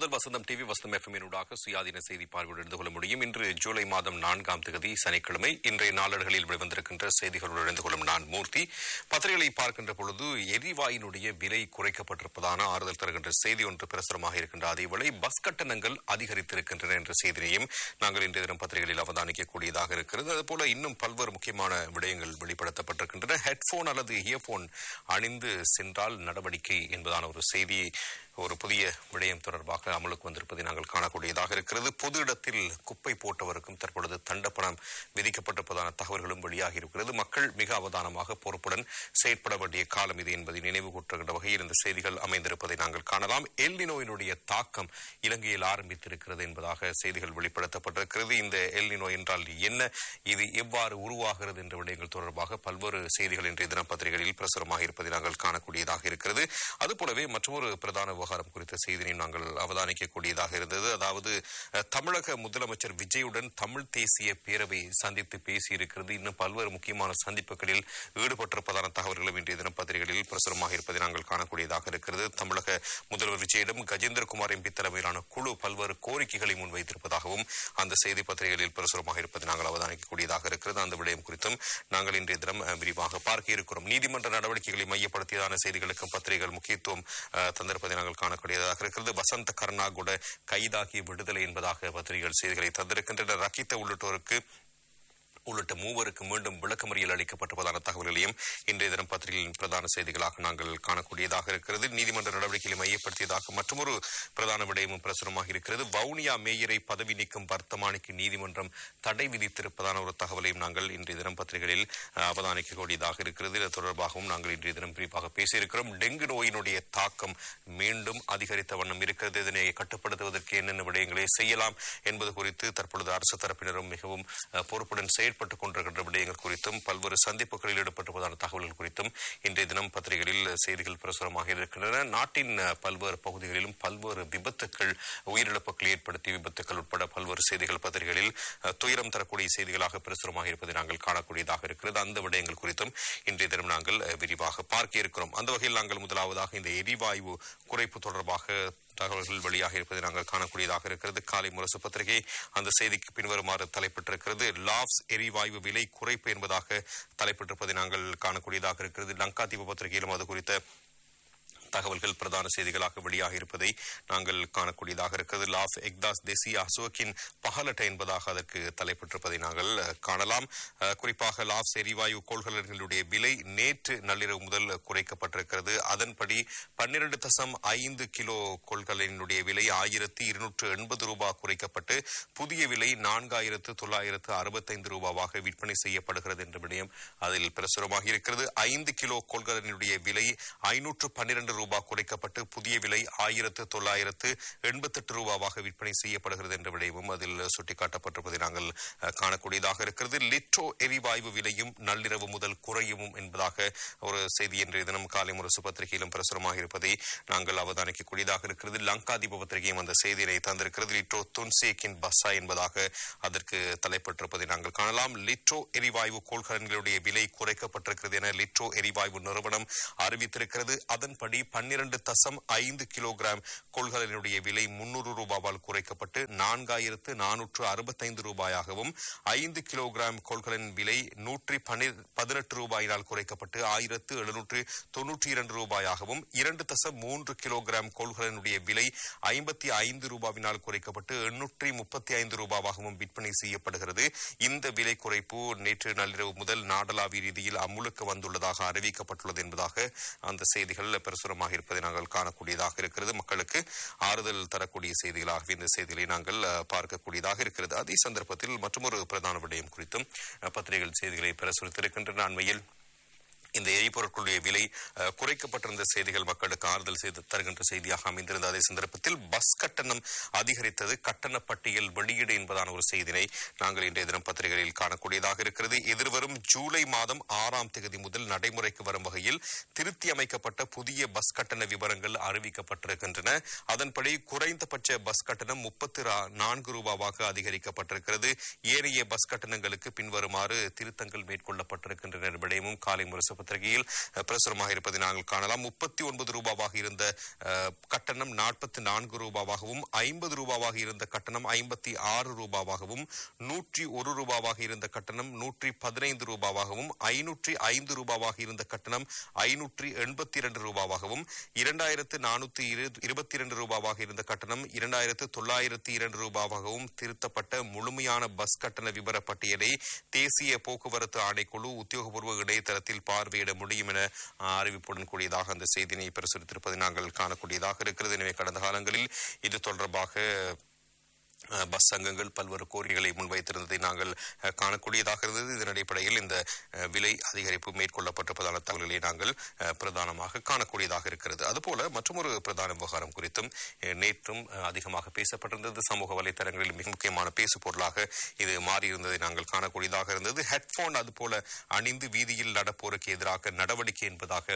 முதல் வசந்தம் டிவி வசந்தம் எஃப்எம்மினூடாக சுயாதீன செய்தி பார்வையோடு இணைந்து கொள்ள முடியும் இன்று ஜூலை மாதம் நான்காம் தேதி சனிக்கிழமை இன்றைய நாளர்களில் வெளிவந்திருக்கின்ற செய்திகளோடு இணைந்து கொள்ளும் நான் மூர்த்தி பத்திரிகைகளை பார்க்கின்ற பொழுது எரிவாயினுடைய விலை குறைக்கப்பட்டிருப்பதான ஆறுதல் தருகின்ற செய்தி ஒன்று பிரசுரமாக இருக்கின்ற அதேவேளை பஸ் கட்டணங்கள் அதிகரித்திருக்கின்றன என்ற செய்தியையும் நாங்கள் இன்றைய தினம் பத்திரிகைகளில் அவதானிக்கக்கூடியதாக இருக்கிறது அதுபோல இன்னும் பல்வேறு முக்கியமான விடயங்கள் வெளிப்படுத்தப்பட்டிருக்கின்றன ஹெட்போன் அல்லது இயர்போன் அணிந்து சென்றால் நடவடிக்கை என்பதான ஒரு செய்தி ஒரு புதிய விடயம் தொடர்பாக அமலுக்கு வந்திருப்பதை நாங்கள் காணக்கூடியதாக இருக்கிறது பொது இடத்தில் குப்பை போட்டவருக்கும் தற்பொழுது தண்டப்பணம் விதிக்கப்பட்டிருப்பதான தகவல்களும் வெளியாகி இருக்கிறது மக்கள் மிக அவதானமாக பொறுப்புடன் செயற்பட வேண்டிய காலம் இது என்பதை நினைவு கூட்டுகின்ற வகையில் இந்த செய்திகள் அமைந்திருப்பதை நாங்கள் காணலாம் எல்னி நோயினுடைய தாக்கம் இலங்கையில் ஆரம்பித்திருக்கிறது என்பதாக செய்திகள் வெளிப்படுத்தப்பட்டிருக்கிறது இந்த எல்னி நோய் என்றால் என்ன இது எவ்வாறு உருவாகிறது என்ற விடயங்கள் தொடர்பாக பல்வேறு செய்திகள் இன்றைய தினம் பத்திரிகைகளில் பிரசுரமாக இருப்பதை நாங்கள் காணக்கூடியதாக இருக்கிறது அதுபோலவே மற்றொரு பிரதான விவகாரம் குறித்த செய்தியை நாங்கள் அவதானிக்கக்கூடியதாக இருந்தது அதாவது அஹ், தமிழக முதலமைச்சர் விஜயுடன் தமிழ் தேசிய பேரவை சந்தித்து பேசியிருக்கிறது இன்னும் பல்வேறு முக்கியமான சந்திப்புகளில் ஈடுபட்டிருப்பதான தகவல்களும் இன்றைய தினம் பத்திரிகைகளில் பிரசுரமாக இருப்பதை நாங்கள் காணக்கூடியதாக இருக்கிறது தமிழக முதல்வர் விஜயிடம் கஜேந்திரகுமார் எம்பி தலைமையிலான குழு பல்வேறு கோரிக்கைகளை முன்வைத்திருப்பதாகவும் அந்த செய்தி பத்திரிகைகளில் பிரசுரமாக இருப்பதை நாங்கள் அவதானிக்கக்கூடியதாக இருக்கிறது அந்த விடயம் குறித்தும் நாங்கள் இன்றைய தினம் அஹ், விரிவாக பார்க்க இருக்கிறோம் நீதிமன்ற நடவடிக்கைகளை மையப்படுத்தியதான செய்திகளுக்கும் பத்திரிகைகள் முக்கியத்துவம் அஹ், தந்திருப்பதை நாங்கள் காணக்கூடியதாக இருக்கிறது வசந்த கருணா கூட கைதாகி விடுதலை என்பதாக பத்திரிகைகள் செய்திகளை தந்திருக்கின்றன ரக்கித்த உள்ளிட்டோருக்கு உள்ளிட்ட மூவருக்கு மீண்டும் விளக்கமறியல் அளிக்கப்பட்டிருப்பதான தகவல்களையும் இன்றைய தினம் பத்திரிகையின் பிரதான செய்திகளாக நாங்கள் காணக்கூடியதாக இருக்கிறது நீதிமன்ற நடவடிக்கைகளை மையப்படுத்தியதாக மற்றொரு பிரதான விடயமும் பிரசுரமாக இருக்கிறது வவுனியா மேயரை பதவி நீக்கும் வர்த்தமானிக்கு நீதிமன்றம் தடை விதித்திருப்பதான ஒரு தகவலையும் நாங்கள் இன்றைய தினம் பத்திரிகைகளில் அஹ், அவதானிக்கக்கூடியதாக இருக்கிறது இது தொடர்பாகவும் நாங்கள் இன்றைய தினம் விரிவாக பேசியிருக்கிறோம் டெங்கு நோயினுடைய தாக்கம் மீண்டும் அதிகரித்த வண்ணம் இருக்கிறது இதனை கட்டுப்படுத்துவதற்கு என்னென்ன விடயங்களை செய்யலாம் என்பது குறித்து தற்பொழுது அரசு தரப்பினரும் மிகவும் அஹ், பொறுப்புடன் செயற்பட்டுக் கொண்டிருக்கின்ற விடயங்கள் குறித்தும் பல்வேறு சந்திப்புகளில் ஈடுபட்டிருப்பதான தகவல்கள் குறித்தும் இன்றைய தினம் பத்திரிகைகளில் செய்திகள் பிரசுரமாக இருக்கின்றன நாட்டின் அஹ், பல்வேறு பகுதிகளிலும் பல்வேறு விபத்துக்கள் உயிரிழப்புகள் ஏற்படுத்தி விபத்துக்கள் உட்பட பல்வேறு செய்திகள் பத்திரிகைகளில் அஹ், துயரம் தரக்கூடிய செய்திகளாக பிரசுரமாக இருப்பதை நாங்கள் காணக்கூடியதாக இருக்கிறது அந்த விடயங்கள் குறித்தும் இன்றைய தினம் நாங்கள் அஹ், விரிவாக பார்க்க இருக்கிறோம் அந்த வகையில் நாங்கள் முதலாவதாக இந்த எரிவாயு குறைப்பு தொடர்பாக தகவல்கள் வெளியாக இருப்பதை நாங்கள் காணக்கூடியதாக இருக்கிறது காலை முரசு பத்திரிகை அந்த செய்திக்கு பின்வருமாறு தலைப்பட்டிருக்கிறது லாப்ஸ் எரிவாயு விலை குறைப்பு என்பதாக தலைப்பட்டிருப்பதை நாங்கள் காணக்கூடியதாக இருக்கிறது லங்காதீப பத்திரிகையிலும் அது குறித்த தகவல்கள் பிரதான செய்திகளாக வெளியாக இருப்பதை நாங்கள் காணக்கூடியதாக இருக்கிறது லாஃப் எக்தாஸ் தேசிய அசோக்கின் பகலட்ட என்பதாக அதற்கு தலைப்பட்டிருப்பதை நாங்கள் அஹ், காணலாம் அஹ், குறிப்பாக லாப்ஸ் எரிவாயு கொள்கலன்களுடைய விலை நேற்று நள்ளிரவு முதல் குறைக்கப்பட்டிருக்கிறது அதன்படி பன்னிரண்டு தசம் ஐந்து கிலோ கொள்கலனுடைய விலை ஆயிரத்தி இருநூற்று எண்பது ரூபாய் குறைக்கப்பட்டு புதிய விலை நான்காயிரத்து தொள்ளாயிரத்து அறுபத்தைந்து ரூபாவாக விற்பனை செய்யப்படுகிறது என்ற விடயம் அதில் பிரசுரமாக இருக்கிறது ஐந்து கிலோ கொள்கலனுடைய விலை ஐநூற்று பன்னிரண்டு ரூபாய் குறைக்கப்பட்டு புதிய விலை ஆயிரத்து தொள்ளாயிரத்து எண்பத்தெட்டு ரூபாவாக விற்பனை செய்யப்படுகிறது என்ற விடயமும் அதில் சுட்டிக்காட்டப்பட்டிருப்பதை நாங்கள் அஹ், காணக்கூடியதாக இருக்கிறது லிட்ரோ எரிவாயு விலையும் நள்ளிரவு முதல் குறையும் என்பதாக ஒரு செய்தி இன்றைய தினம் காலை முரசு பத்திரிகையிலும் பிரசுரமாக இருப்பதை நாங்கள் அவதானிக்கக்கூடியதாக இருக்கிறது லங்காதீப பத்திரிகையும் அந்த செய்தியை தந்திருக்கிறது லிட்ரோ துன்சேக்கின் பஸ்ஸா என்பதாக அதற்கு தலைப்பட்டிருப்பதை நாங்கள் காணலாம் லிட்ரோ எரிவாயு கொள்கலன்களுடைய விலை குறைக்கப்பட்டிருக்கிறது என லிட்ரோ எரிவாயு நிறுவனம் அறிவித்திருக்கிறது அதன்படி பன்னிரண்டு தசம் ஐந்து கிலோகிராம் கொள்கலனுடைய விலை முன்னூறு ரூபாவால் குறைக்கப்பட்டு நான்காயிரத்து நானூற்று அறுபத்தைந்து ரூபாயாகவும் ஐந்து கிலோகிராம் கொள்கலன் விலை நூற்றி பதினெட்டு ரூபாயினால் குறைக்கப்பட்டு ஆயிரத்து எழுநூற்று தொன்னூற்றி இரண்டு ரூபாயாகவும் இரண்டு தசம் மூன்று கிலோகிராம் கொள்கலனுடைய விலை ஐம்பத்தி ஐந்து ரூபாவினால் குறைக்கப்பட்டு எண்ணூற்றி முப்பத்தி ஐந்து ரூபாவாகவும் விற்பனை செய்யப்படுகிறது இந்த விலை குறைப்பு நேற்று நள்ளிரவு முதல் நாடளாவிய ரீதியில் அமுலுக்கு வந்துள்ளதாக அறிவிக்கப்பட்டுள்ளது என்பதாக அந்த செய்திகள் பிரசுரமாக இருப்பதை நாங்கள் காணக்கூடியதாக இருக்கிறது மக்களுக்கு ஆறுதல் தரக்கூடிய செய்திகளாக இந்த செய்திகளை நாங்கள் அஹ், பார்க்கக்கூடியதாக இருக்கிறது அதே சந்தர்ப்பத்தில் மற்றொரு பிரதான விடயம் குறித்தும் அஹ், பத்திரிகைகள் செய்திகளை பிரசுரித்திருக்கின்றன அண்மையில் இந்த எரிபொருட்களுடைய விலை அஹ், குறைக்கப்பட்டிருந்த செய்திகள் மக்களுக்கு ஆறுதல் செய்து தருகின்ற செய்தியாக அமைந்திருந்த அதே சந்தர்ப்பத்தில் பஸ் கட்டணம் அதிகரித்தது கட்டண பட்டியல் வெளியீடு என்பதான ஒரு செய்தினை நாங்கள் இன்றைய தினம் பத்திரிகைகளில் காணக்கூடியதாக இருக்கிறது எதிர்வரும் ஜூலை மாதம் ஆறாம் தேதி முதல் நடைமுறைக்கு வரும் வகையில் திருத்தி அமைக்கப்பட்ட புதிய பஸ் கட்டண விவரங்கள் அறிவிக்கப்பட்டிருக்கின்றன அதன்படி குறைந்தபட்ச பஸ் கட்டணம் முப்பத்தி நான்கு ரூபாவாக அதிகரிக்கப்பட்டிருக்கிறது ஏனைய பஸ் கட்டணங்களுக்கு பின்வருமாறு திருத்தங்கள் மேற்கொள்ளப்பட்டிருக்கின்றன விடயமும் காலை முரசு பத்திரிகையில் அஹ், பிரசுரமாக இருப்பதை நாங்கள் காணலாம் முப்பத்தி ஒன்பது ரூபாவாக இருந்த அஹ், கட்டணம் நாற்பத்தி நான்கு ரூபாவாகவும் ஐம்பது ரூபாவாக இருந்த கட்டணம் ஐம்பத்தி ஆறு ரூபாவாகவும் நூற்றி ஒரு ரூபாவாக இருந்த கட்டணம் நூற்றி பதினைந்து ரூபாவாகவும் ஐநூற்றி ஐந்து ரூபாவாக இருந்த கட்டணம் ஐநூற்றி எண்பத்தி இரண்டு ரூபாவாகவும் இரண்டாயிரத்து நானூற்றி இருபத்தி இரண்டு ரூபாவாக இருந்த கட்டணம் இரண்டாயிரத்து தொள்ளாயிரத்தி இரண்டு ரூபாவாகவும் திருத்தப்பட்ட முழுமையான பஸ் கட்டண விவர பட்டியலை தேசிய போக்குவரத்து ஆணைக்குழு உத்தியோகபூர்வ இணையதளத்தில் பார்வையிட முடியும் என அஹ், அறிவிப்புடன் கூடியதாக அந்த செய்தியினை பிரசுரித்திருப்பதை நாங்கள் காணக்கூடியதாக இருக்கிறது எனவே கடந்த காலங்களில் இது தொடர்பாக அஹ், பஸ் சங்கங்கள் பல்வேறு கோரிக்கைகளை முன்வைத்திருந்ததை நாங்கள் அஹ், காணக்கூடியதாக இருந்தது இதன் அடிப்படையில் இந்த அஹ், விலை அதிகரிப்பு மேற்கொள்ளப்பட்டிருப்பதான தகவல்களை நாங்கள் அஹ், பிரதானமாக காணக்கூடியதாக இருக்கிறது அதுபோல மற்றொரு பிரதான விவகாரம் குறித்தும் அஹ், நேற்றும் அஹ், அதிகமாக பேசப்பட்டிருந்தது சமூக வலைத்தளங்களில் மிக முக்கியமான பேசு பொருளாக இது மாறியிருந்ததை நாங்கள் காணக்கூடியதாக இருந்தது ஹெட்போன் அதுபோல அணிந்து வீதியில் நடப்போருக்கு எதிராக நடவடிக்கை என்பதாக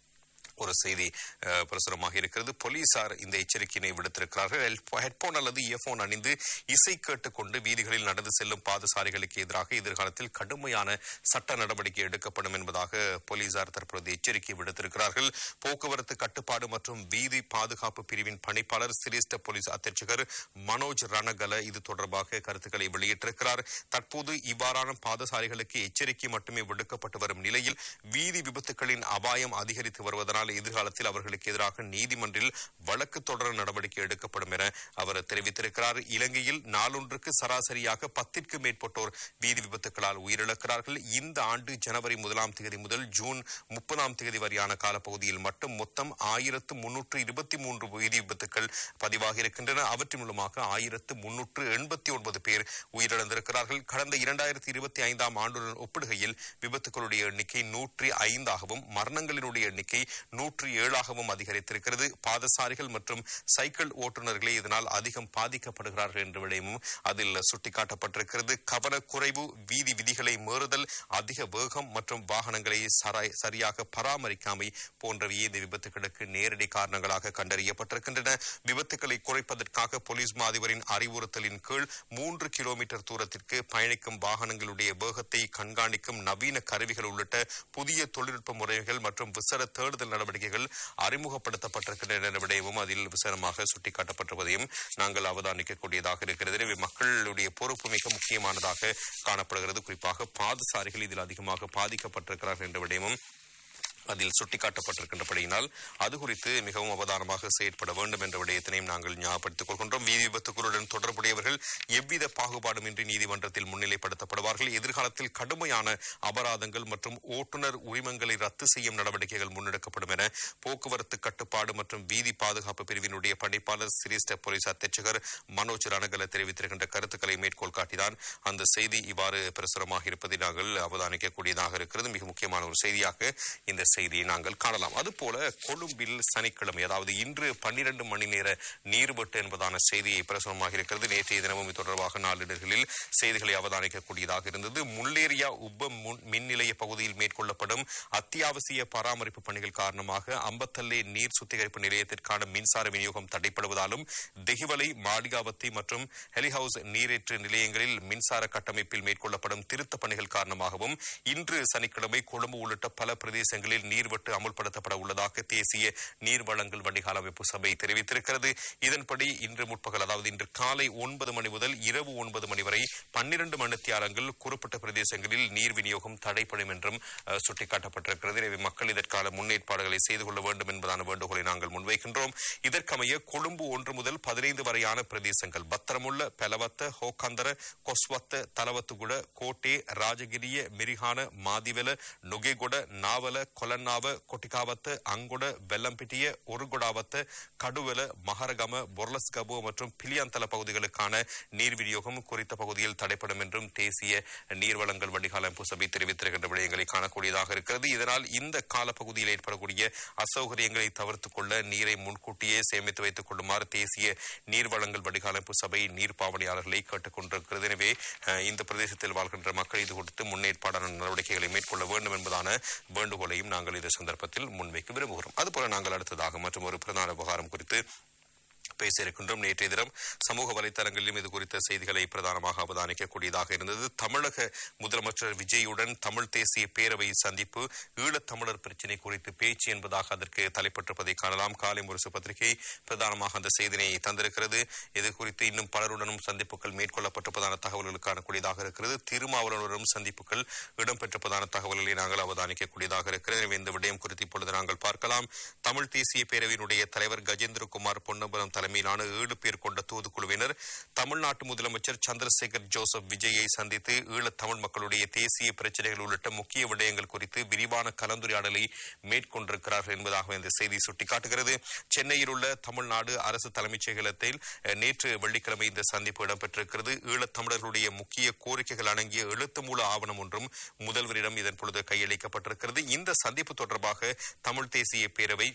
ஒரு செய்தி அஹ், பிரசுரமாக இருக்கிறது போலீசார் இந்த எச்சரிக்கையினை விடுத்திருக்கிறார்கள் ஹெல்ப்- ஹெட்போன் அல்லது இயர்போன் அணிந்து இசை கேட்டுக்கொண்டு வீதிகளில் நடந்து செல்லும் பாதசாரிகளுக்கு எதிராக எதிர்காலத்தில் கடுமையான சட்ட நடவடிக்கை எடுக்கப்படும் என்பதாக போலீசார் தற்பொழுது எச்சரிக்கை விடுத்திருக்கிறார்கள் போக்குவரத்து கட்டுப்பாடு மற்றும் வீதி பாதுகாப்பு பிரிவின் பணிப்பாளர் சிரேஷ்ட போலீஸ் அத்தியட்சகர் மனோஜ் ரணகல இது தொடர்பாக கருத்துக்களை வெளியிட்டிருக்கிறார் தற்போது இவ்வாறான பாதசாரிகளுக்கு எச்சரிக்கை மட்டுமே விடுக்கப்பட்டு வரும் நிலையில் வீதி விபத்துகளின் அபாயம் அதிகரித்து வருவதனால் எதிர்காலத்தில் அவர்களுக்கு எதிராக நீதிமன்றில் வழக்கு தொடர் நடவடிக்கை எடுக்கப்படும் என அவர் தெரிவித்திருக்கிறார் இலங்கையில் நாளொன்றுக்கு சராசரியாக பத்திற்கு மேற்பட்டோர் வீதி விபத்துகளால் உயிரிழக்கிறார்கள் இந்த ஆண்டு ஜனவரி முதலாம் தேதி முதல் ஜூன் முப்பதாம் தேதி வரையான காலப்பகுதியில் மட்டும் மொத்தம் ஆயிரத்து முன்னூற்று இருபத்தி மூன்று வீதி விபத்துக்கள் பதிவாகி இருக்கின்றன அவற்றின் மூலமாக ஆயிரத்து முன்னூற்று எண்பத்தி ஒன்பது பேர் உயிரிழந்திருக்கிறார்கள் கடந்த இரண்டாயிரத்தி இருபத்தி ஐந்தாம் ஆண்டுடன் ஒப்பிடுகையில் விபத்துக்களுடைய எண்ணிக்கை நூற்றி ஐந்தாகவும் மரணங்களினுடைய எண்ணிக்கை நூற்றி ஏழாகவும் அதிகரித்திருக்கிறது பாதசாரிகள் மற்றும் சைக்கிள் ஓட்டுநர்களே இதனால் அதிகம் பாதிக்கப்படுகிறார்கள் என்ற விடயமும் அதில் சுட்டிக்காட்டப்பட்டிருக்கிறது கவனக்குறைவு வீதி விதிகளை மீறுதல் அதிக வேகம் மற்றும் வாகனங்களை சராய்- சரியாக பராமரிக்காமை போன்றவையே இந்த விபத்துகளுக்கு நேரடி காரணங்களாக கண்டறியப்பட்டிருக்கின்றன விபத்துக்களை குறைப்பதற்காக போலீஸ் மா அதிபரின் அறிவுறுத்தலின் கீழ் மூன்று கிலோமீட்டர் தூரத்திற்கு பயணிக்கும் வாகனங்களுடைய வேகத்தை கண்காணிக்கும் நவீன கருவிகள் உள்ளிட்ட புதிய தொழில்நுட்ப முறைகள் மற்றும் விசேட தேடுதல் நடவடிக்கைகள் அறிமுகப்படுத்தப்பட்டிருக்கின்றன என்ற விடயமும் அதில் விசேடமாக சுட்டிக்காட்டப்பட்டிருப்பதையும் நாங்கள் அவதானிக்கக்கூடியதாக இருக்கிறது எனவே மக்களுடைய பொறுப்பு மிக முக்கியமானதாக காணப்படுகிறது குறிப்பாக பாதசாரிகள் இதில் அதிகமாக பாதிக்கப்பட்டிருக்கிறார்கள் என்ற விடயமும் அதில் சுட்டிக்காட்டப்பட்டிருக்கின்றபடியினால் அது குறித்து மிகவும் அவதானமாக செயற்பட வேண்டும் என்ற விடயத்தினையும் நாங்கள் ஞாபகப்படுத்திக் கொள்கின்றோம் வீதி விபத்துகளுடன் தொடர்புடையவர்கள் எவ்வித பாகுபாடுமின்றி நீதிமன்றத்தில் முன்னிலைப்படுத்தப்படுவார்கள் எதிர்காலத்தில் கடுமையான அபராதங்கள் மற்றும் ஓட்டுநர் உரிமங்களை ரத்து செய்யும் நடவடிக்கைகள் முன்னெடுக்கப்படும் என போக்குவரத்து கட்டுப்பாடு மற்றும் வீதி பாதுகாப்பு பிரிவினுடைய பணிப்பாளர் சிரேஷ்ட போலீஸ் அத்தியட்சகர் மனோஜ் ரணகல தெரிவித்திருக்கின்ற கருத்துக்களை மேற்கோள் காட்டிதான் அந்த செய்தி இவ்வாறு பிரசுரமாக இருப்பதை நாங்கள் அவதானிக்கக்கூடியதாக இருக்கிறது மிக முக்கியமான ஒரு செய்தியாக இந்த செய்தியை நாங்கள் காணலாம் அதுபோல கொழும்பில் சனிக்கிழமை அதாவது இன்று பன்னிரண்டு மணி நேர நீர்வெட்டு என்பதான செய்தியை பிரசுரமாக இருக்கிறது நேற்றைய தினமும் இது தொடர்பாக நாளிதழ்களில் செய்திகளை அவதானிக்கக்கூடியதாக இருந்தது முல்லேரியா உப்ப முன் மின் நிலைய பகுதியில் மேற்கொள்ளப்படும் அத்தியாவசிய பராமரிப்பு பணிகள் காரணமாக அம்பத்தல்லே நீர் சுத்திகரிப்பு நிலையத்திற்கான மின்சார விநியோகம் தடைப்படுவதாலும் தெஹிவலை மாளிகாவத்தி மற்றும் ஹெலிஹவுஸ் நீரேற்று நிலையங்களில் மின்சார கட்டமைப்பில் மேற்கொள்ளப்படும் திருத்த பணிகள் காரணமாகவும் இன்று சனிக்கிழமை கொழும்பு உள்ளிட்ட பல பிரதேசங்களில் நீர்வெட்டு அமுல்படுத்தப்பட உள்ளதாக தேசிய நீர் வழங்கல் வடிகால் அமைப்பு சபை தெரிவித்திருக்கிறது இதன்படி இன்று முற்பகல் அதாவது இன்று காலை ஒன்பது மணி முதல் இரவு ஒன்பது மணி வரை பன்னிரண்டு மணித்தியாலங்கள் குறிப்பிட்ட பிரதேசங்களில் நீர் விநியோகம் தடைப்படும் என்றும் அஹ், சுட்டிக்காட்டப்பட்டிருக்கிறது எனவே மக்கள் இதற்கான முன்னேற்பாடுகளை செய்து கொள்ள வேண்டும் என்பதான வேண்டுகோளை நாங்கள் முன்வைக்கின்றோம் இதற்கமைய கொழும்பு ஒன்று முதல் பதினைந்து வரையான பிரதேசங்கள் பத்திரமுள்ள பெலவத்த ஹோகந்தர கொஸ்வத்த தலவத்துகுட கோட்டே ராஜகிரிய மிரிகான மாதிவெல நுகேகுட நாவல கொலன்னாவ கொட்டிகாவத்த அங்குட வெல்லம்பிட்டிய ஒருகுடாவத்த கடுவெல மகரகம பொர்லஸ்கபு மற்றும் பிலியந்தல பகுதிகளுக்கான நீர் விநியோகம் குறித்த பகுதியில் தடைப்படும் என்றும் தேசிய நீர்வளங்கள் வடிகால் அமைப்பு சபை தெரிவித்திருக்கின்ற விடயங்களை காணக்கூடியதாக இருக்கிறது இதனால் இந்த காலப்பகுதியில் ஏற்படக்கூடிய அசௌகரியங்களை தவிர்த்துக் கொள்ள நீரை முன்கூட்டியே சேமித்து வைத்துக் கொள்ளுமாறு தேசிய நீர்வளங்கள் வடிகால் அமைப்பு சபை நீர் பாவனையாளர்களை கேட்டுக் கொண்டிருக்கிறது எனவே அஹ், இந்த பிரதேசத்தில் வாழ்கின்ற மக்கள் இது கொடுத்து முன்னேற்பாடான நடவடிக்கைகளை மேற்கொள்ள வேண்டும் என்பதான வேண்டுகோளையும் நாங்கள் இந்த சந்தர்ப்பத்தில் முன்வைக்க விரும்புகிறோம் அதுபோல நாங்கள் அடுத்ததாக மற்றும் ஒரு பிரதான விவகாரம் குறித்து பேச இருக்கின்றோம் நேற்றைய தினம் சமூக வலைதளங்களிலும் இது குறித்த செய்திகளை பிரதானமாக அவதானிக்கக்கூடியதாக இருந்தது தமிழக முதலமைச்சர் விஜயுடன் தமிழ் தேசிய பேரவை சந்திப்பு ஈழத்தமிழர் பிரச்சினை குறித்து பேச்சு என்பதாக அதற்கு தலைப்பட்டிருப்பதை காணலாம் காலை முரசு பத்திரிகை பிரதானமாக அந்த செய்தினை தந்திருக்கிறது இது குறித்து இன்னும் பலருடனும் சந்திப்புகள் மேற்கொள்ளப்பட்டிருப்பதான தகவல்கள் காணக்கூடியதாக இருக்கிறது திருமாவளவனுடன் சந்திப்புகள் இடம்பெற்றிருப்பதான தகவல்களை நாங்கள் அவதானிக்கக்கூடியதாக இருக்கிறது எனவே இந்த விடயம் குறித்து இப்பொழுது நாங்கள் பார்க்கலாம் தமிழ் தேசிய பேரவையினுடைய தலைவர் கஜேந்திரகுமார் பொன்னம்பலம் தலைமையிலான ஏழு பேர் கொண்ட தூதுக்குழுவினர் தமிழ்நாட்டு முதலமைச்சர் சந்திரசேகர் ஜோசப் விஜயை சந்தித்து ஈழத் தமிழ் மக்களுடைய தேசிய பிரச்சனைகள் உள்ளிட்ட முக்கிய விடயங்கள் குறித்து விரிவான கலந்துரையாடலை மேற்கொண்டிருக்கிறார்கள் என்பதாக இந்த செய்தி சுட்டிக்காட்டுகிறது சென்னையில் உள்ள தமிழ்நாடு அரசு தலைமைச் செயலகத்தில் அஹ், நேற்று வெள்ளிக்கிழமை இந்த சந்திப்பு இடம்பெற்றிருக்கிறது ஈழத் தமிழர்களுடைய முக்கிய கோரிக்கைகள் அடங்கிய எழுத்து மூல ஆவணம் ஒன்றும் முதல்வரிடம் இதன் பொழுது கையளிக்கப்பட்டிருக்கிறது இந்த சந்திப்பு தொடர்பாக தமிழ் தேசிய பேரவை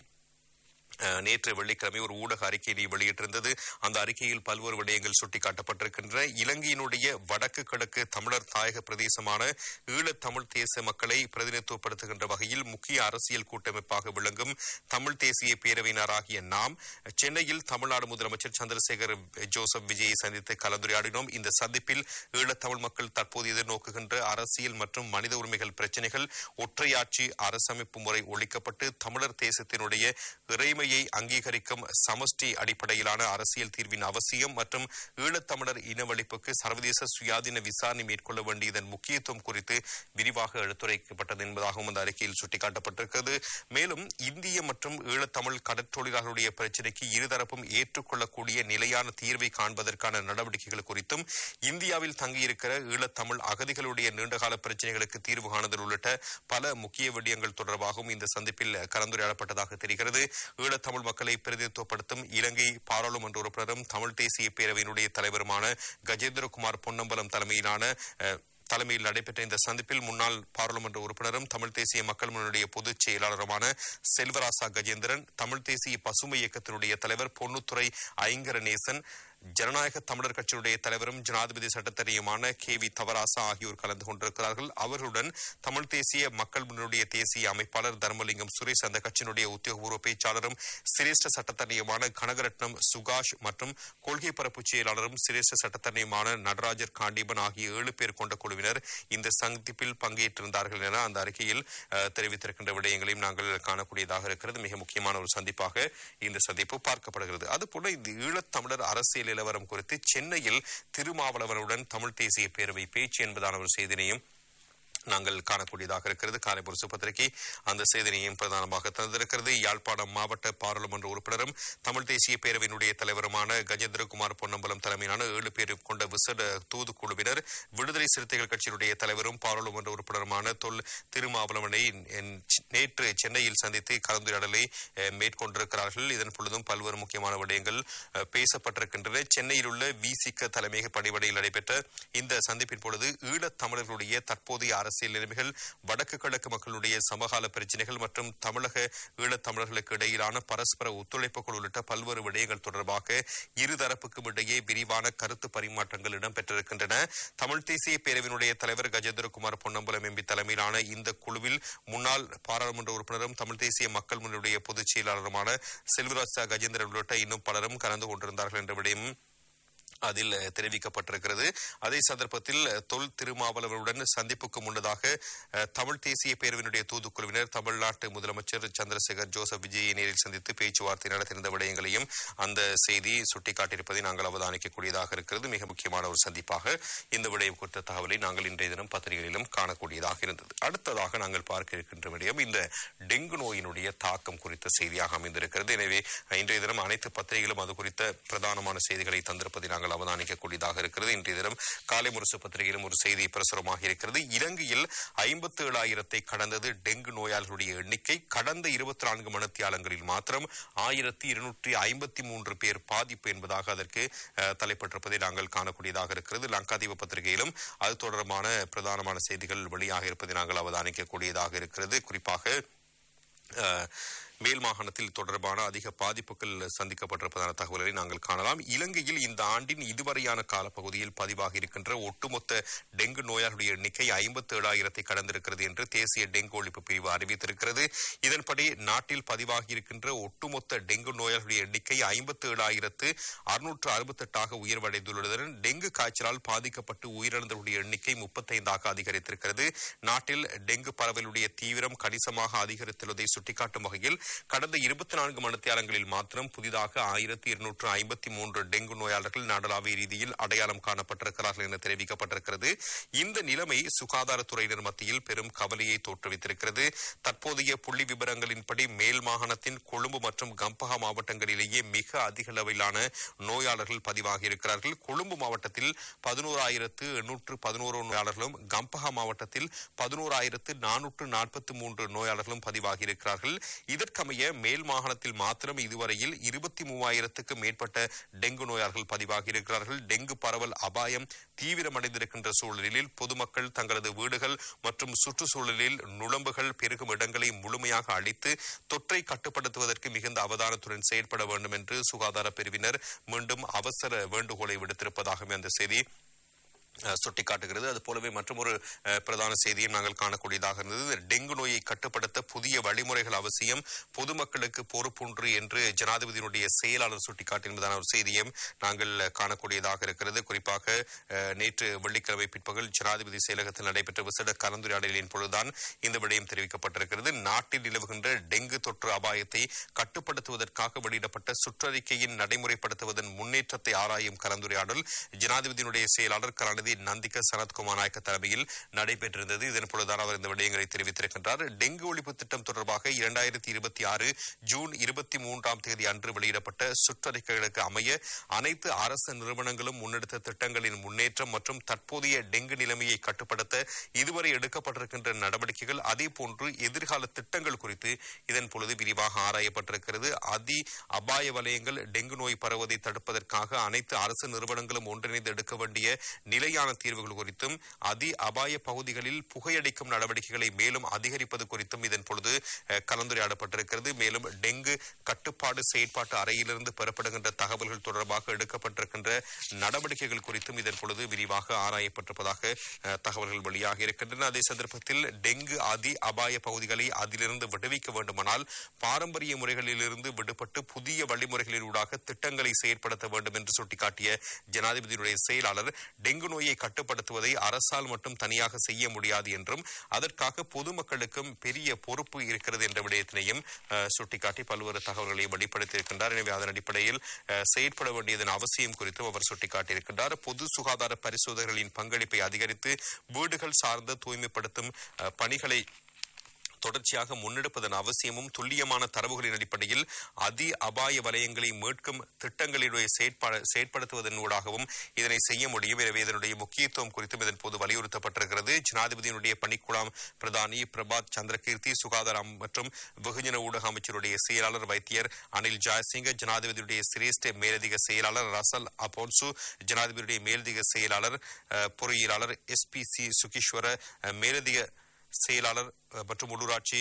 அஹ், நேற்று வெள்ளிக்கிழமை ஒரு ஊடக அறிக்கையை வெளியிட்டிருந்தது அந்த அறிக்கையில் பல்வேறு விடயங்கள் சுட்டிக்காட்டப்பட்டிருக்கின்றன இலங்கையினுடைய வடக்கு கிழக்கு தமிழர் தாயக பிரதேசமான ஈழத் தமிழ் தேச மக்களை பிரதிநிதித்துவப்படுத்துகின்ற வகையில் முக்கிய அரசியல் கூட்டமைப்பாக விளங்கும் தமிழ் தேசிய பேரவையினராகிய நாம் சென்னையில் தமிழ்நாடு முதலமைச்சர் சந்திரசேகர் ஜோசப் விஜயை சந்தித்து கலந்துரையாடினோம் இந்த சந்திப்பில் ஈழத் தமிழ் மக்கள் தற்போது எதிர்நோக்குகின்ற அரசியல் மற்றும் மனித உரிமைகள் பிரச்சினைகள் ஒற்றையாட்சி அரசமைப்பு முறை ஒழிக்கப்பட்டு தமிழர் தேசத்தினுடைய இறைமையை அங்கீகரிக்கும் சமஷ்டி அடிப்படையிலான அரசியல் தீர்வின் அவசியம் மற்றும் ஈழத்தமிழர் இனவழிப்புக்கு சர்வதேச சுயாதீன விசாரணை மேற்கொள்ள வேண்டியதன் முக்கியத்துவம் குறித்து விரிவாக எடுத்துரைக்கப்பட்டது என்பதாகவும் அந்த அறிக்கையில் சுட்டிக்காட்டப்பட்டிருக்கிறது மேலும் இந்திய மற்றும் ஈழத்தமிழ் கடற்றொழிலாளர்களுடைய பிரச்சினைக்கு இருதரப்பும் ஏற்றுக்கொள்ளக்கூடிய நிலையான தீர்வை காண்பதற்கான நடவடிக்கைகள் குறித்தும் இந்தியாவில் தங்கியிருக்கிற ஈழத்தமிழ் அகதிகளுடைய நீண்டகால பிரச்சினைகளுக்கு தீர்வு காணுதல் உள்ளிட்ட பல முக்கிய விடயங்கள் தொடர்பாகவும் இந்த சந்திப்பில் கலந்துரையாடப்பட்டதாக தெரிகிறது ஈழத்தமிழ் மக்களை பிரதிநிதித்துவப்படுத்தும் இலங்கை பாராளுமன்ற உறுப்பினரும் தமிழ் தேசிய பேரவையினுடைய தலைவருமான கஜேந்திரகுமார் பொன்னம்பலம் தலைமையிலான அஹ், தலைமையில் நடைபெற்ற இந்த சந்திப்பில் முன்னாள் பாராளுமன்ற உறுப்பினரும் தமிழ் தேசிய மக்கள் முன்னணியுடைய பொதுச் செயலாளருமான செல்வராசா கஜேந்திரன் தமிழ் தேசிய பசுமை இயக்கத்தினுடைய தலைவர் பொன்னுத்துறை ஐங்கரநேசன் ஜனநாயக தமிழர் கட்சியுடைய தலைவரும் ஜனாதிபதி சட்டத்தரையுமான கே வி தவராசா ஆகியோர் கலந்து கொண்டிருக்கிறார்கள் அவர்களுடன் தமிழ் தேசிய மக்கள் முன்னணியுடைய தேசிய அமைப்பாளர் தர்மலிங்கம் சுரேஷ் அந்த கட்சியினுடைய உத்தியோகபூர்வ பேச்சாளரும் சிரேஷ்ட சட்டத்தரணியுமான கனகரட்னம் சுகாஷ் மற்றும் கொள்கை பரப்பு செயலாளரும் சிரேஷ்ட சட்டத்தரணியுமான நடராஜர் காண்டீபன் ஆகிய ஏழு பேர் கொண்ட குழுவினர் இந்த சந்திப்பில் பங்கேற்றிருந்தார்கள் என அந்த அறிக்கையில் அஹ், தெரிவித்திருக்கின்ற விடயங்களையும் நாங்கள் காணக்கூடியதாக இருக்கிறது மிக முக்கியமான ஒரு சந்திப்பாக இந்த சந்திப்பு பார்க்கப்படுகிறது அதுபோல இந்த ஈழத்தமிழர் அரசியல் நிலவரம் குறித்து சென்னையில் திருமாவளவனுடன் தமிழ் தேசிய பேரவை பேச்சு என்பதான ஒரு செய்தினையும் நாங்கள் காணக்கூடியதாக இருக்கிறது காரைப்பூர் சுப்பத்திரிகை அந்த செய்தினையும் பிரதானமாக தந்திருக்கிறது யாழ்ப்பாணம் மாவட்ட பாராளுமன்ற உறுப்பினரும் தமிழ் தேசிய பேரவையினுடைய தலைவருமான கஜேந்திரகுமார் பொன்னம்பலம் தலைமையிலான ஏழு பேர் கொண்ட விசேட தூதுக்குழுவினர் விடுதலை சிறுத்தைகள் கட்சியினுடைய தலைவரும் பாராளுமன்ற உறுப்பினருமான தொல் திருமாவளவனை ந- நேற்று சென்னையில் சந்தித்து கலந்துரையாடலை அஹ், மேற்கொண்டிருக்கிறார்கள் இதன் பொழுதும் பல்வேறு முக்கியமான விடயங்கள் அஹ், பேசப்பட்டிருக்கின்றன சென்னையில் உள்ள விசிக தலைமையக பணிவடையில் நடைபெற்ற இந்த சந்திப்பின் பொழுது ஈழத் தமிழர்களுடைய தற்போதைய அரசியல் நிலைமைகள் வடக்கு கிழக்கு மக்களுடைய சமகால பிரச்சினைகள் மற்றும் தமிழக ஈழத் தமிழர்களுக்கு இடையிலான பரஸ்பர ஒத்துழைப்புகள் உள்ளிட்ட பல்வேறு விடயங்கள் தொடர்பாக இருதரப்புக்கும் இடையே விரிவான கருத்து பரிமாற்றங்கள் இடம்பெற்றிருக்கின்றன தமிழ் தேசிய பேரவையினுடைய தலைவர் கஜேந்திரகுமார் பொன்னம்பலம் எம்பி தலைமையிலான இந்த குழுவில் முன்னாள் பாராளுமன்ற உறுப்பினரும் தமிழ் தேசிய மக்கள் முன்னுடைய பொதுச் செயலாளருமான செல்வராஜா கஜேந்திரன் உள்ளிட்ட இன்னும் பலரும் கலந்து கொண்டிருந்தார்கள் என்ற விடயம் அதில் தெரிவிக்கப்பட்டிருக்கிறது அதே சந்தர்ப்பத்தில் தொல் திருமாவளவனுடன் சந்திப்புக்கு முன்னதாக அஹ், தமிழ் தேசிய பேரவையினுடைய தூதுக்குழுவினர் தமிழ்நாட்டு முதலமைச்சர் சந்திரசேகர் ஜோசப் விஜயை நேரில் சந்தித்து பேச்சுவார்த்தை நடத்தியிருந்த விடயங்களையும் அந்த செய்தி சுட்டிக்காட்டியிருப்பதை நாங்கள் அவதானிக்கக்கூடியதாக இருக்கிறது மிக முக்கியமான ஒரு சந்திப்பாக இந்த விடயம் குறித்த தகவலை நாங்கள் இன்றைய தினம் பத்திரிகைகளிலும் காணக்கூடியதாக இருந்தது அடுத்ததாக நாங்கள் பார்க்க இருக்கின்ற விடயம் இந்த டெங்கு நோயினுடைய தாக்கம் குறித்த செய்தியாக அமைந்திருக்கிறது எனவே இன்றைய தினம் அனைத்து பத்திரிகைகளும் அது குறித்த பிரதானமான செய்திகளை தந்திருப்பதை நாங்கள் அவதானிக்கக்கூடியதாக இருக்கிறது இன்றைய தினம் காலை முரசு பத்திரிகையிலும் ஒரு செய்தி பிரசுரமாக இருக்கிறது இலங்கையில் ஐம்பத்தி ஏழாயிரத்தை கடந்தது டெங்கு நோயாளர்களுடைய எண்ணிக்கை கடந்த இருபத்தி நான்கு மணித்தியாலங்களில் மாத்திரம் ஆயிரத்தி இருநூற்றி ஐம்பத்தி மூன்று பேர் பாதிப்பு என்பதாக அதற்கு அஹ், தலைப்பட்டிருப்பதை நாங்கள் காணக்கூடியதாக இருக்கிறது லங்காதீப பத்திரிகையிலும் அது தொடர்பான பிரதானமான செய்திகள் வெளியாக இருப்பதை நாங்கள் அவதானிக்கக்கூடியதாக இருக்கிறது குறிப்பாக அஹ், மேல் மாகாணத்தில் தொடர்பான அதிக பாதிப்புகள் சந்திக்கப்பட்டிருப்பதான தகவல்களை நாங்கள் காணலாம் இலங்கையில் இந்த ஆண்டின் இதுவரையான காலப்பகுதியில் பதிவாகி இருக்கின்ற ஒட்டுமொத்த டெங்கு நோயாளர்களுடைய எண்ணிக்கை ஐம்பத்தி ஏழாயிரத்தை கடந்திருக்கிறது என்று தேசிய டெங்கு ஒழிப்பு பிரிவு அறிவித்திருக்கிறது இதன்படி நாட்டில் பதிவாகி இருக்கின்ற ஒட்டுமொத்த டெங்கு நோயாளர்களுடைய எண்ணிக்கை ஐம்பத்தி ஏழாயிரத்து அறுநூற்று அறுபத்தெட்டாக உயர்வடைந்துள்ளதுடன் டெங்கு காய்ச்சலால் பாதிக்கப்பட்டு உயிரிழந்தவருடைய எண்ணிக்கை முப்பத்தைந்தாக அதிகரித்திருக்கிறது நாட்டில் டெங்கு பரவலுடைய தீவிரம் கணிசமாக அதிகரித்துள்ளதை சுட்டிக்காட்டும் வகையில் கடந்த இருபத்தி நான்கு மணித்தியாலங்களில் மாத்திரம் புதிதாக ஆயிரத்தி இருநூற்று ஐம்பத்தி மூன்று டெங்கு நோயாளர்கள் நாடளாவிய ரீதியில் அடையாளம் காணப்பட்டிருக்கிறார்கள் என தெரிவிக்கப்பட்டிருக்கிறது இந்த நிலைமை சுகாதாரத்துறையினர் மத்தியில் பெரும் கவலையை தோற்றுவித்திருக்கிறது தற்போதைய புள்ளி விவரங்களின்படி மேல் மாகாணத்தின் கொழும்பு மற்றும் கம்பஹா மாவட்டங்களிலேயே மிக அதிக அளவிலான நோயாளர்கள் பதிவாகி இருக்கிறார்கள் கொழும்பு மாவட்டத்தில் பதினோராயிரத்து எண்ணூற்று பதினோரு நோயாளர்களும் கம்பஹா மாவட்டத்தில் பதினோராயிரத்து நானூற்று நாற்பத்தி மூன்று நோயாளர்களும் பதிவாகி இருக்கிறார்கள் இதற்கமைய மேல் மாகாணத்தில் மாத்திரம் இதுவரையில் இருபத்தி மூவாயிரத்துக்கு மேற்பட்ட டெங்கு நோயாளர்கள் பதிவாகி இருக்கிறார்கள் டெங்கு பரவல் அபாயம் தீவிரமடைந்திருக்கின்ற சூழலில் பொதுமக்கள் தங்களது வீடுகள் மற்றும் சுற்றுச்சூழலில் நுழம்புகள் பெருகும் இடங்களை முழுமையாக அழித்து தொற்றை கட்டுப்படுத்துவதற்கு மிகுந்த அவதானத்துடன் செயற்பட வேண்டும் என்று சுகாதார பிரிவினர் மீண்டும் அவசர வேண்டுகோளை விடுத்திருப்பதாகவே அந்த செய்தி அஹ், சுட்டிக்காட்டுகிறது அது போலவே மற்றொரு அஹ், பிரதான செய்தியும் நாங்கள் காணக்கூடியதாக இருந்தது டெங்கு நோயை கட்டுப்படுத்த புதிய வழிமுறைகள் அவசியம் பொதுமக்களுக்கு பொறுப்புண்டு என்று ஜனாதிபதியினுடைய செயலாளர் சுட்டிக்காட்டி என்பதான ஒரு செய்தியும் நாங்கள் காணக்கூடியதாக இருக்கிறது குறிப்பாக அஹ், நேற்று வெள்ளிக்கிழமை பிற்பகல் ஜனாதிபதி செயலகத்தில் நடைபெற்ற விசேட கலந்துரையாடலின் பொழுதுதான் இந்த விடயம் தெரிவிக்கப்பட்டிருக்கிறது நாட்டில் நிலவுகின்ற டெங்கு தொற்று அபாயத்தை கட்டுப்படுத்துவதற்காக வெளியிடப்பட்ட சுற்றறிக்கையின் நடைமுறைப்படுத்துவதன் முன்னேற்றத்தை ஆராயும் கலந்துரையாடல் ஜனாதிபதியினுடைய செயலாளர் கலாநிதி நந்திக சனத்குமார் நாயக்க தலைமையில் நடைபெற்றிருந்தது இதன் பொழுதுதான் அவர் இந்த விடயங்களை தெரிவித்திருக்கின்றார் டெங்கு ஒழிப்பு திட்டம் தொடர்பாக இரண்டாயிரத்தி இருபத்தி ஆறு ஜூன் இருபத்தி மூன்றாம் தேதி அன்று வெளியிடப்பட்ட சுற்றறிக்கைகளுக்கு அமைய அனைத்து அரசு நிறுவனங்களும் முன்னெடுத்த திட்டங்களின் முன்னேற்றம் மற்றும் தற்போதைய டெங்கு நிலைமையை கட்டுப்படுத்த இதுவரை எடுக்கப்பட்டிருக்கின்ற நடவடிக்கைகள் அதே போன்று எதிர்கால திட்டங்கள் குறித்து இதன் பொழுது விரிவாக ஆராயப்பட்டிருக்கிறது அதி அபாய வலயங்கள் டெங்கு நோய் பரவுவதை தடுப்பதற்காக அனைத்து அரசு நிறுவனங்களும் ஒன்றிணைந்து எடுக்க வேண்டிய நிலையான தீர்வுகள் குறித்தும் அதி அபாய பகுதிகளில் புகையடிக்கும் நடவடிக்கைகளை மேலும் அதிகரிப்பது குறித்தும் இதன் பொழுது அஹ், கலந்துரையாடப்பட்டிருக்கிறது மேலும் டெங்கு கட்டுப்பாடு செயற்பாட்டு அறையிலிருந்து பெறப்படுகின்ற தகவல்கள் தொடர்பாக எடுக்கப்பட்டிருக்கின்ற நடவடிக்கைகள் குறித்தும் இதன் பொழுது விரிவாக ஆராயப்பட்டிருப்பதாக அஹ், தகவல்கள் வெளியாக இருக்கின்றன அதே சந்தர்ப்பத்தில் டெங்கு அதி அபாய பகுதிகளை அதிலிருந்து விடுவிக்க வேண்டுமானால் பாரம்பரிய முறைகளிலிருந்து விடுபட்டு புதிய வழிமுறைகளினூடாக திட்டங்களை செயற்படுத்த வேண்டும் என்று சுட்டிக்காட்டிய ஜனாதிபதியினுடைய செயலாளர் டெங்கு நோயை கட்டுப்படுத்துவதை அரசால் மட்டும் தனியாக செய்ய முடியாது என்றும் அதற்காக பொதுமக்களுக்கும் பெரிய பொறுப்பு இருக்கிறது என்ற விடயத்தினையும் அஹ், சுட்டிக்காட்டி பல்வேறு தகவல்களை வெளிப்படுத்தியிருக்கின்றார் எனவே அதன் அடிப்படையில் அஹ், செயற்பட வேண்டியதன் அவசியம் குறித்தும் அவர் சுட்டிக்காட்டியிருக்கின்றார் பொது சுகாதார பரிசோதனைகளின் பங்களிப்பை அதிகரித்து வீடுகள் சார்ந்த தூய்மைப்படுத்தும் அஹ், பணிகளை தொடர்ச்சியாக முன்னெடுப்பதன் அவசியமும் துல்லியமான தரவுகளின் அடிப்படையில் அதி அபாய வலயங்களை மீட்கும் திட்டங்களுடைய செயற்பா- செயற்படுத்துவதன் ஊடாகவும் இதனை செய்ய முடியும் எனவே இதனுடைய முக்கியத்துவம் குறித்தும் இதன் போது வலியுறுத்தப்பட்டிருக்கிறது ஜனாதிபதியினுடைய பணிக்குழாம் பிரதானி பிரபாத் சந்திரகீர்த்தி சுகாதார அம்- மற்றும் வெகுஜன ஊடக அமைச்சருடைய செயலாளர் வைத்தியர் அனில் ஜாயசிங்க ஜனாதிபதியுடைய சிரேஷ்ட மேலதிக செயலாளர் ரசல் அபோன்சு ஜனாதிபதியுடைய மேலதிக செயலாளர் அஹ், பொறியியலாளர் எஸ் பி சி சுகீஸ்வர அஹ், மேலதிக செயலாளர் அஹ், மற்றும் உள்ளூராட்சி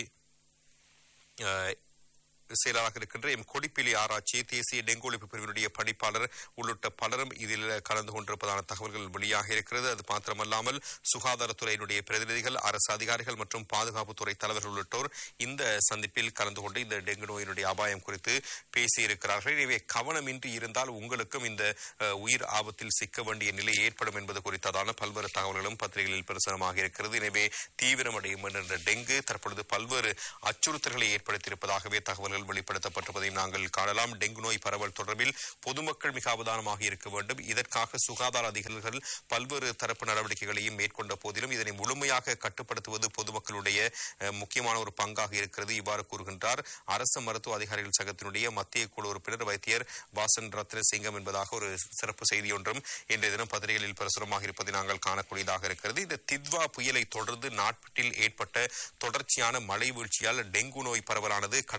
அஹ், செயலாளராக இருக்கின்ற எம் கொடிப்பிலி ஆராய்ச்சி தேசிய டெங்கு ஒழிப்பு பிரிவினுடைய பணிப்பாளர் உள்ளிட்ட பலரும் இதில் கலந்து கொண்டிருப்பதான தகவல்கள் வெளியாக இருக்கிறது அது மாத்திரமல்லாமல் சுகாதாரத்துறையினுடைய பிரதிநிதிகள் அரசு அதிகாரிகள் மற்றும் பாதுகாப்புத்துறை தலைவர்கள் உள்ளிட்டோர் இந்த சந்திப்பில் கலந்து கொண்டு இந்த டெங்கு நோயினுடைய அபாயம் குறித்து பேசியிருக்கிறார்கள் எனவே கவனமின்றி இருந்தால் உங்களுக்கும் இந்த அஹ், உயிர் ஆபத்தில் சிக்க வேண்டிய நிலை ஏற்படும் என்பது குறித்ததான பல்வேறு தகவல்களும் பத்திரிகைகளில் பிரசுரமாக இருக்கிறது எனவே தீவிரமடையும் என்ற டெங்கு தற்பொழுது பல்வேறு அச்சுறுத்தல்களை ஏற்படுத்தியிருப்பதாகவே தகவல்கள் வெளிப்படுத்தப்பட்டிருப்பதையும் நாங்கள் காணலாம் டெங்கு நோய் பரவல் தொடர்பில் பொதுமக்கள் மிக அவதானமாக இருக்க வேண்டும் இதற்காக சுகாதார அதிகாரிகள் பல்வேறு தரப்பு நடவடிக்கைகளையும் மேற்கொண்ட போதிலும் இதனை முழுமையாக கட்டுப்படுத்துவது பொதுமக்களுடைய அஹ், முக்கியமான ஒரு பங்காக இருக்கிறது இவ்வாறு கூறுகின்றார் அரசு மருத்துவ அதிகாரிகள் சங்கத்தினுடைய மத்திய குழு உறுப்பினர் வைத்தியர் வாசன் ரத்னசிங்கம் என்பதாக ஒரு சிறப்பு செய்தி ஒன்றும் இன்றைய தினம் பத்திரிகைகளில் பிரசுரமாக இருப்பதை நாங்கள் காணக்கூடியதாக இருக்கிறது இந்த தித்வா புயலை தொடர்ந்து நாட்டில் ஏற்பட்ட தொடர்ச்சியான மழை வீழ்ச்சியால் டெங்கு நோய் பரவலானது கடந்த வருடத்தை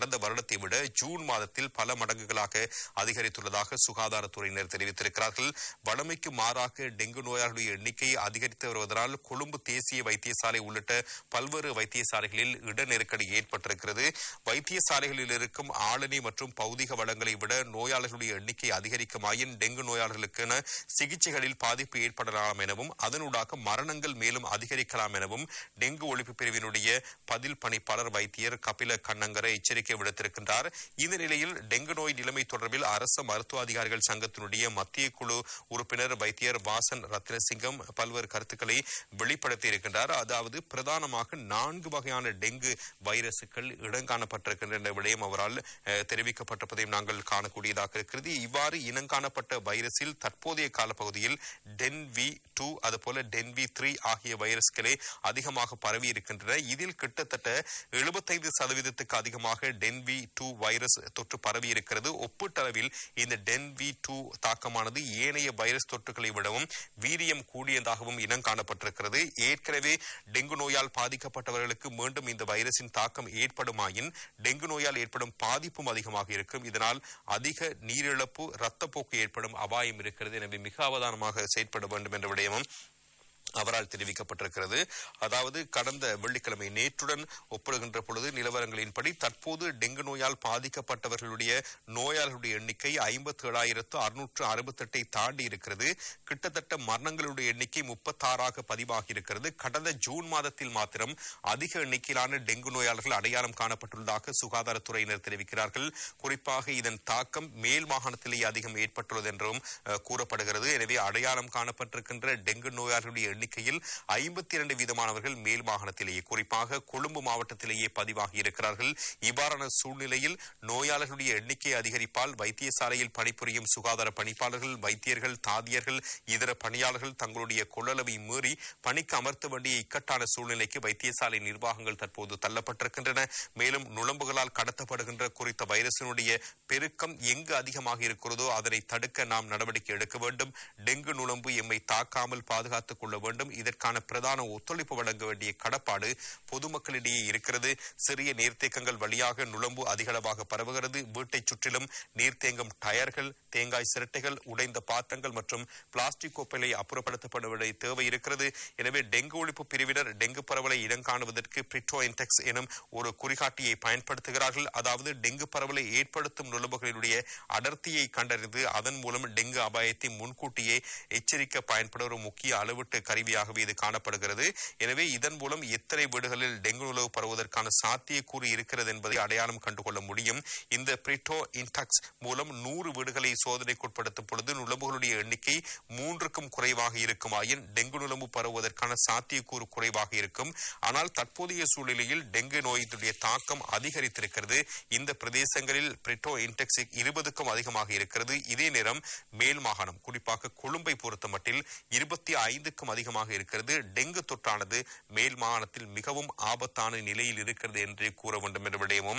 காலத்தை விட ஜூன் மாதத்தில் பல மடங்குகளாக அதிகரித்துள்ளதாக சுகாதாரத்துறையினர் தெரிவித்திருக்கிறார்கள் வழமைக்கு மாறாக டெங்கு நோயாளர்களுடைய எண்ணிக்கை அதிகரித்து வருவதனால் கொழும்பு தேசிய வைத்தியசாலை உள்ளிட்ட பல்வேறு வைத்தியசாலைகளில் இட நெருக்கடி ஏற்பட்டிருக்கிறது வைத்தியசாலைகளில் இருக்கும் ஆளணி மற்றும் பௌதிக வளங்களை விட நோயாளர்களுடைய எண்ணிக்கை அதிகரிக்குமாயின் டெங்கு நோயாளர்களுக்கான சிகிச்சைகளில் பாதிப்பு ஏற்படலாம் எனவும் அதனூடாக மரணங்கள் மேலும் அதிகரிக்கலாம் எனவும் டெங்கு ஒழிப்பு பிரிவினுடைய பதில் பணிப்பாளர் வைத்தியர் கபில கண்ணங்கரை எச்சரிக்கை விடுத்திருக்கின்றார் இந்த நிலையில் டெங்கு நோய் நிலைமை தொடர்பில் அரசு மருத்துவ அதிகாரிகள் சங்கத்தினுடைய மத்திய குழு உறுப்பினர் வைத்தியர் வாசன் ரத்னசிங்கம் பல்வேறு கருத்துக்களை வெளிப்படுத்தி இருக்கின்றார் அதாவது பிரதானமாக நான்கு வகையான டெங்கு வைரசுகள் இடங்காணப்பட்டிருக்கின்ற விடயம் அவரால் அஹ், தெரிவிக்கப்பட்டிருப்பதையும் நாங்கள் காணக்கூடியதாக இருக்கிறது இவ்வாறு இனங்காணப்பட்ட வைரஸில் தற்போதைய காலப்பகுதியில் டென் வி டூ அதுபோல டென் வி த்ரீ ஆகிய வைரஸ்களே அதிகமாக பரவி இருக்கின்றன இதில் கிட்டத்தட்ட எழுபத்தைந்து சதவீதத்துக்கு அதிகமாக டென் வி டூ வைரஸ் தொற்று பரவி இருக்கிறது ஒப்பீட்டளவில் இந்த டென் வி டூ தாக்கமானது ஏனைய வைரஸ் தொற்றுகளை விடவும் வீரியம் கூடியதாகவும் இனம் காணப்பட்டிருக்கிறது ஏற்கனவே டெங்கு நோயால் பாதிக்கப்பட்டவர்களுக்கு மீண்டும் இந்த வைரஸின் தாக்கம் ஏற்படுமாயின் டெங்கு நோயால் ஏற்படும் பாதிப்பும் அதிகமாக இருக்கும் இதனால் அதிக நீரிழப்பு இரத்தப்போக்கு ஏற்படும் அபாயம் இருக்கிறது எனவே மிக அவதானமாக செயற்பட வேண்டும் என்ற விடயமும் அவரால் தெரிவிக்கப்பட்டிருக்கிறது அதாவது கடந்த வெள்ளிக்கிழமை நேற்றுடன் ஒப்பிடுகின்ற பொழுது நிலவரங்களின்படி தற்போது டெங்கு நோயால் பாதிக்கப்பட்டவர்களுடைய நோயாளர்களுடைய எண்ணிக்கை ஐம்பத்தி ஏழாயிரத்து அறுநூற்று அறுபத்தெட்டை தாண்டி இருக்கிறது கிட்டத்தட்ட மரணங்களுடைய எண்ணிக்கை முப்பத்தாறாக பதிவாகி இருக்கிறது கடந்த ஜூன் மாதத்தில் மாத்திரம் அதிக எண்ணிக்கையிலான டெங்கு நோயாளர்கள் அடையாளம் காணப்பட்டுள்ளதாக சுகாதாரத்துறையினர் தெரிவிக்கிறார்கள் குறிப்பாக இதன் தாக்கம் மேல் மாகாணத்திலேயே அதிகம் ஏற்பட்டுள்ளது என்றும் அஹ், கூறப்படுகிறது எனவே அடையாளம் காணப்பட்டிருக்கின்ற டெங்கு நோயாளர்களுடைய எண்ணிக்கையில் ஐம்பத்தி இரண்டு வீதமானவர்கள் மேல் மாகாணத்திலேயே குறிப்பாக கொழும்பு மாவட்டத்திலேயே பதிவாகி இருக்கிறார்கள் இவ்வாறான சூழ்நிலையில் நோயாளர்களுடைய எண்ணிக்கை அதிகரிப்பால் வைத்தியசாலையில் பணிபுரியும் சுகாதார பணிப்பாளர்கள் வைத்தியர்கள் தாதியர்கள் இதர பணியாளர்கள் தங்களுடைய கொள்ளளவை மீறி பணிக்கு அமர்த்த வேண்டிய இக்கட்டான சூழ்நிலைக்கு வைத்தியசாலை நிர்வாகங்கள் தற்போது தள்ளப்பட்டிருக்கின்றன மேலும் நுழம்புகளால் கடத்தப்படுகின்ற குறித்த வைரசினுடைய பெருக்கம் எங்கு அதிகமாக இருக்கிறதோ அதனை தடுக்க நாம் நடவடிக்கை எடுக்க வேண்டும் டெங்கு நுழம்பு எம்மை தாக்காமல் பாதுகாத்துக் கொள்ள வேண்டும் இதற்கான பிரதான ஒத்துழைப்பு வழங்க வேண்டிய கடப்பாடு பொதுமக்களிடையே இருக்கிறது சிறிய நீர்த்தேக்கங்கள் வழியாக நுழம்பு அதிகளவாக பரவுகிறது வீட்டைச் சுற்றிலும் நீர்த்தேங்கும் டயர்கள் தேங்காய் சிரட்டைகள் உடைந்த பாத்திரங்கள் மற்றும் பிளாஸ்டிக் கோப்பைகளை அப்புறப்படுத்தப்பட வேண்டிய தேவை இருக்கிறது எனவே டெங்கு ஒழிப்பு பிரிவினர் டெங்கு பரவலை இடங்காணுவதற்கு பிரிட்டோ இன்டெக்ஸ் எனும் ஒரு குறிகாட்டியை பயன்படுத்துகிறார்கள் அதாவது டெங்கு பரவலை ஏற்படுத்தும் நுழம்புகளினுடைய அடர்த்தியை கண்டறிந்து அதன் மூலம் டெங்கு அபாயத்தை முன்கூட்டியே எச்சரிக்க பயன்படும் ஒரு முக்கிய அளவீட்டு கருவியாகவே இது காணப்படுகிறது எனவே இதன் மூலம் எத்தனை வீடுகளில் டெங்கு நுழவு பரவுவதற்கான சாத்தியக்கூறு இருக்கிறது என்பதை அடையாளம் கண்டுகொள்ள முடியும் இந்த பிரிட்டோ இன்டாக்ஸ் மூலம் நூறு வீடுகளை சோதனைக்குட்படுத்தும் பொழுது நுழம்புகளுடைய எண்ணிக்கை மூன்றுக்கும் குறைவாக இருக்குமாயின் டெங்கு நுழம்பு பரவுவதற்கான சாத்தியக்கூறு குறைவாக இருக்கும் ஆனால் தற்போதைய சூழ்நிலையில் டெங்கு நோயினுடைய தாக்கம் அதிகரித்திருக்கிறது இந்த பிரதேசங்களில் பிரிட்டோ இன்டெக்ஸ் இருபதுக்கும் அதிகமாக இருக்கிறது இதே நேரம் மேல் மாகாணம் குறிப்பாக கொழும்பை பொறுத்த மட்டில் இருபத்தி ஐந்துக்கும் அதிகமாக இருக்கிறது டெங்கு தொற்றானது மேல் மாகாணத்தில் மிகவும் ஆபத்தான நிலையில் இருக்கிறது என்று கூற வேண்டும் என்ற விடயமும்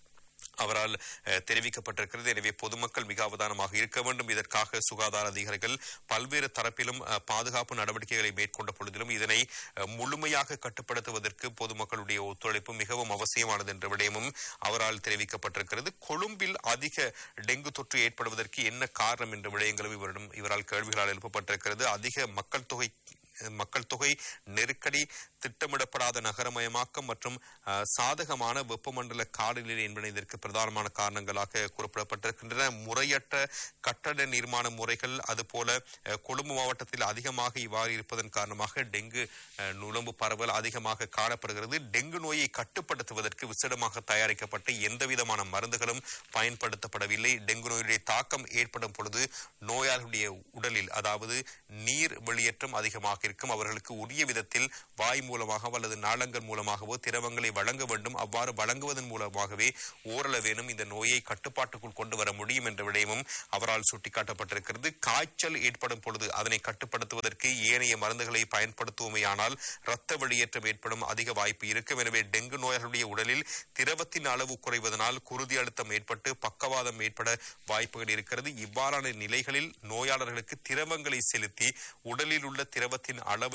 அவரால் அஹ், தெரிவிக்கப்பட்டிருக்கிறது எனவே பொதுமக்கள் மிக அவதானமாக இருக்க வேண்டும் இதற்காக சுகாதார அதிகாரிகள் பல்வேறு தரப்பிலும் அஹ், பாதுகாப்பு நடவடிக்கைகளை மேற்கொண்ட பொழுதிலும் இதனை அஹ், முழுமையாக கட்டுப்படுத்துவதற்கு பொதுமக்களுடைய ஒத்துழைப்பு மிகவும் அவசியமானது என்ற விடயமும் அவரால் தெரிவிக்கப்பட்டிருக்கிறது கொழும்பில் அதிக டெங்கு தொற்று ஏற்படுவதற்கு என்ன காரணம் என்ற விடயங்களும் இவரிடம் இவரால் கேள்விகளால் எழுப்பப்பட்டிருக்கிறது அதிக மக்கள் தொகை மக்கள் தொகை நெருக்கடி திட்டமிடப்படாத நகரமயமாக்கம் மற்றும் அஹ், சாதகமான வெப்பமண்டல காலநிலை என்பன இதற்கு பிரதானமான காரணங்களாக கூறப்படப்பட்டிருக்கின்றன முறையற்ற கட்டட நிர்மாண முறைகள் அதுபோல அஹ், கொழும்பு மாவட்டத்தில் அதிகமாக இவ்வாறு இருப்பதன் காரணமாக டெங்கு அஹ், நுழம்பு பரவல் அதிகமாக காணப்படுகிறது டெங்கு நோயை கட்டுப்படுத்துவதற்கு விசேடமாக தயாரிக்கப்பட்ட எந்தவிதமான மருந்துகளும் பயன்படுத்தப்படவில்லை டெங்கு நோயுடைய தாக்கம் ஏற்படும் பொழுது நோயாளர்களுடைய உடலில் அதாவது நீர் வெளியேற்றம் அதிகமாக இருக்கும் அவர்களுக்கு உரிய விதத்தில் வாய் மூலமாகவோ அல்லது நாளங்கள் மூலமாகவோ திரவங்களை வழங்க வேண்டும் அவ்வாறு வழங்குவதன் மூலமாகவே ஓரளவேனும் இந்த நோயை கட்டுப்பாட்டுக்குள் கொண்டு வர முடியும் என்ற விடயமும் அவரால் சுட்டிக்காட்டப்பட்டிருக்கிறது காய்ச்சல் ஏற்படும் பொழுது அதனை கட்டுப்படுத்துவதற்கு ஏனைய மருந்துகளை பயன்படுத்துவோமேயானால் இரத்த வெளியேற்றம் ஏற்படும் அதிக வாய்ப்பு இருக்கும் எனவே டெங்கு நோயாளர்களுடைய உடலில் திரவத்தின் அளவு குறைவதனால் குருதி அழுத்தம் ஏற்பட்டு பக்கவாதம் ஏற்பட வாய்ப்புகள் இருக்கிறது இவ்வாறான நிலைகளில் நோயாளர்களுக்கு திரவங்களை செலுத்தி உடலில் உள்ள திரவத்தின் அளவை